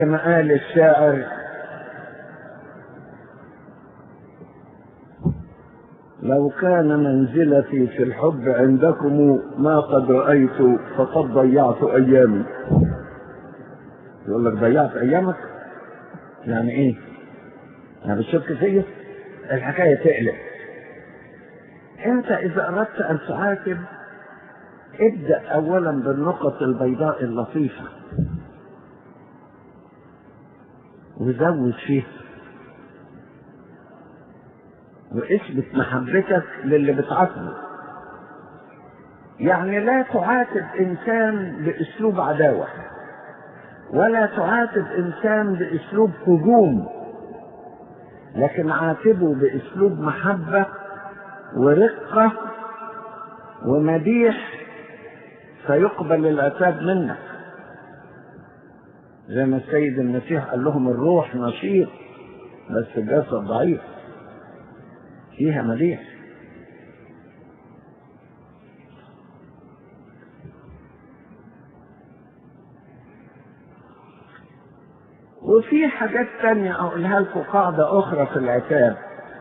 كما قال الشاعر لو كان منزلتي في الحب عندكم ما قد رأيت فقد ضيعت أيامي يقول لك ضيعت أيامك يعني إيه؟ يعني بتشك فيا؟ الحكاية تقلق أنت إذا أردت أن تعاتب ابدأ أولا بالنقط البيضاء اللطيفة وزود فيها واثبت محبتك للي بتعاتبه يعني لا تعاتب انسان باسلوب عداوه ولا تعاتب انسان باسلوب هجوم لكن عاتبه باسلوب محبه ورقه ومديح فيقبل العتاب منك زي ما السيد المسيح قال لهم الروح نشيط بس الجسد ضعيف فيها مديح وفي حاجات تانية أقولها لكم قاعدة أخرى في العتاب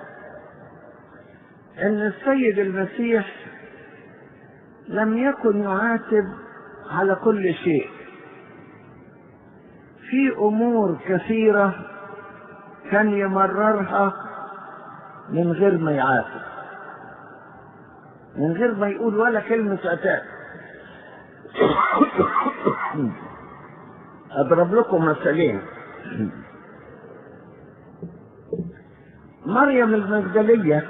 إن السيد المسيح لم يكن يعاتب على كل شيء في أمور كثيرة كان يمررها من غير ما يعاتب من غير ما يقول ولا كلمة عتاب أضرب لكم مثالين مريم المجدلية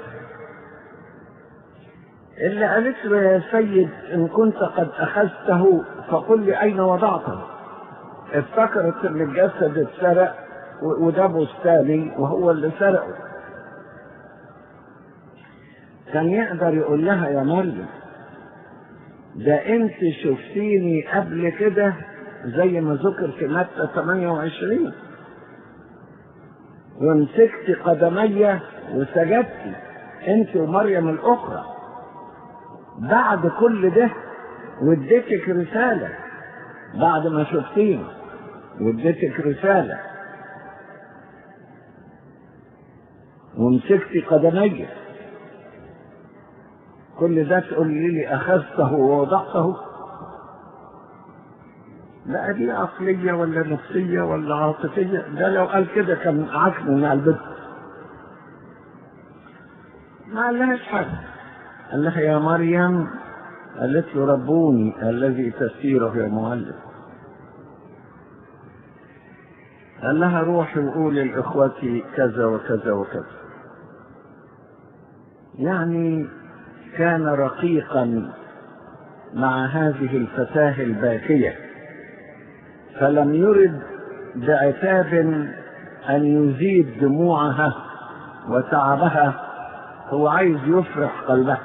اللي قالت له يا سيد إن كنت قد أخذته فقل لي أين وضعته افتكرت إن الجسد اتسرق وده بستاني وهو اللي سرقه كان يقدر يقول لها يا مريم ده انت شفتيني قبل كده زي ما ذكر في متى 28 ومسكت قدمي وسجدتي انت ومريم الاخرى بعد كل ده واديتك رساله بعد ما شفتيني واديتك رساله ومسكت قدمي كل ده تقول لي اخذته ووضعته لا دي عقلية ولا نفسية ولا عاطفية ده لو قال كده كان عكم من البيت ما قالهاش حاجة قال لها يا مريم قالت له ربوني الذي تسيره يا معلم قال لها روحي وقولي لاخوتي كذا وكذا وكذا يعني كان رقيقا مع هذه الفتاة الباكية فلم يرد بعتاب أن يزيد دموعها وتعبها هو عايز يفرح قلبها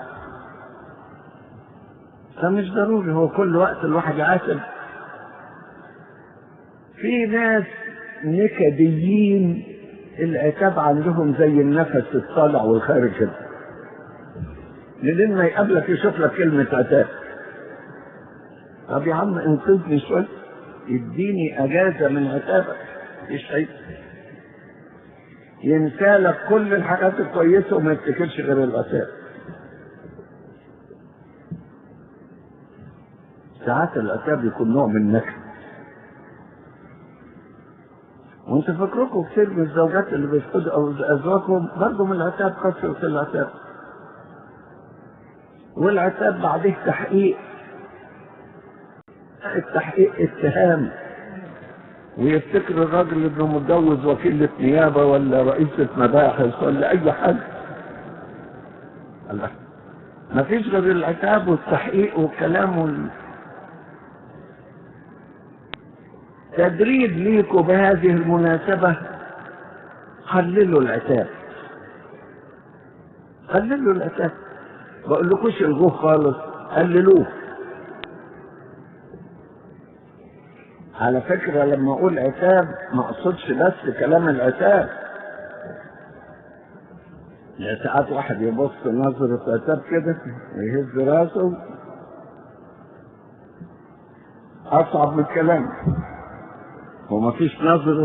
فمش ضروري هو كل وقت الواحد يعاتب في ناس نكديين العتاب عندهم زي النفس الطالع والخارج كده لما يقابلك يشوف لك كلمة عتاب طب يا عم انقذني شوية اديني اجازة من عتابك مفيش عيب ينسى لك كل الحاجات الكويسة وما يفتكرش غير العتاب ساعات العتاب يكون نوع من النكد وانت فاكركم كتير من الزوجات اللي بيفقدوا او ازواجهم برضه من العتاب كثرة العتاب والعتاب بعديه تحقيق التحقيق اتهام ويفتكر الراجل انه متجوز وكيلة نيابة ولا رئيسة مباحث ولا اي حاجة الله ما فيش غير العتاب والتحقيق والكلام وال... تدريب ليكوا بهذه المناسبة قللوا العتاب قللوا العتاب بقول لكوش الغوه خالص قللوه على فكرة لما أقول عتاب ما أقصدش بس كلام العتاب يعني ساعات واحد يبص نظرة عتاب كده ويهز راسه أصعب من الكلام ومفيش نظرة